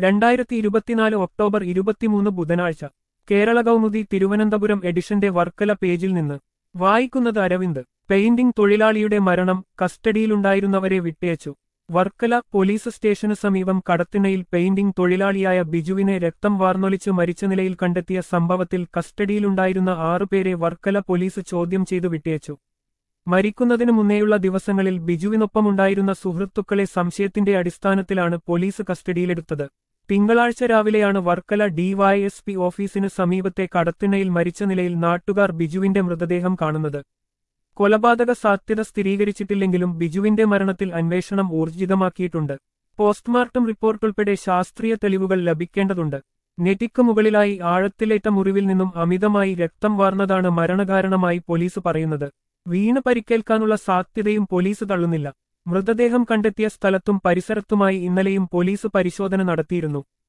രണ്ടായിരത്തി ഇരുപത്തിനാല് ഒക്ടോബർ ഇരുപത്തിമൂന്ന് ബുധനാഴ്ച കേരള കൗമുദി തിരുവനന്തപുരം എഡിഷന്റെ വർക്കല പേജിൽ നിന്ന് വായിക്കുന്നത് അരവിന്ദ് പെയിന്റിംഗ് തൊഴിലാളിയുടെ മരണം കസ്റ്റഡിയിലുണ്ടായിരുന്നവരെ വിട്ടയച്ചു വർക്കല പോലീസ് സ്റ്റേഷന് സമീപം കടത്തിണയിൽ പെയിന്റിംഗ് തൊഴിലാളിയായ ബിജുവിനെ രക്തം വാർന്നൊലിച്ച് മരിച്ച നിലയിൽ കണ്ടെത്തിയ സംഭവത്തിൽ കസ്റ്റഡിയിലുണ്ടായിരുന്ന ആറുപേരെ വർക്കല പോലീസ് ചോദ്യം ചെയ്തു വിട്ടയച്ചു മരിക്കുന്നതിനു മുന്നേയുള്ള ദിവസങ്ങളിൽ ബിജുവിനൊപ്പമുണ്ടായിരുന്ന സുഹൃത്തുക്കളെ സംശയത്തിന്റെ അടിസ്ഥാനത്തിലാണ് പോലീസ് കസ്റ്റഡിയിലെടുത്തത് തിങ്കളാഴ്ച രാവിലെയാണ് വർക്കല ഡിവൈഎസ്പി ഓഫീസിന് സമീപത്തെ കടത്തിണയിൽ മരിച്ച നിലയിൽ നാട്ടുകാർ ബിജുവിന്റെ മൃതദേഹം കാണുന്നത് കൊലപാതക സാധ്യത സ്ഥിരീകരിച്ചിട്ടില്ലെങ്കിലും ബിജുവിന്റെ മരണത്തിൽ അന്വേഷണം ഊർജിതമാക്കിയിട്ടുണ്ട് പോസ്റ്റ്മോർട്ടം റിപ്പോർട്ടുൾപ്പെടെ ശാസ്ത്രീയ തെളിവുകൾ ലഭിക്കേണ്ടതുണ്ട് നെറ്റിക്ക് മുകളിലായി ആഴത്തിലേറ്റ മുറിവിൽ നിന്നും അമിതമായി രക്തം വാർന്നതാണ് മരണകാരണമായി പോലീസ് പറയുന്നത് വീണ് പരിക്കേൽക്കാനുള്ള സാധ്യതയും പോലീസ് തള്ളുന്നില്ല മൃതദേഹം കണ്ടെത്തിയ സ്ഥലത്തും പരിസരത്തുമായി ഇന്നലെയും പോലീസ് പരിശോധന നടത്തിയിരുന്നു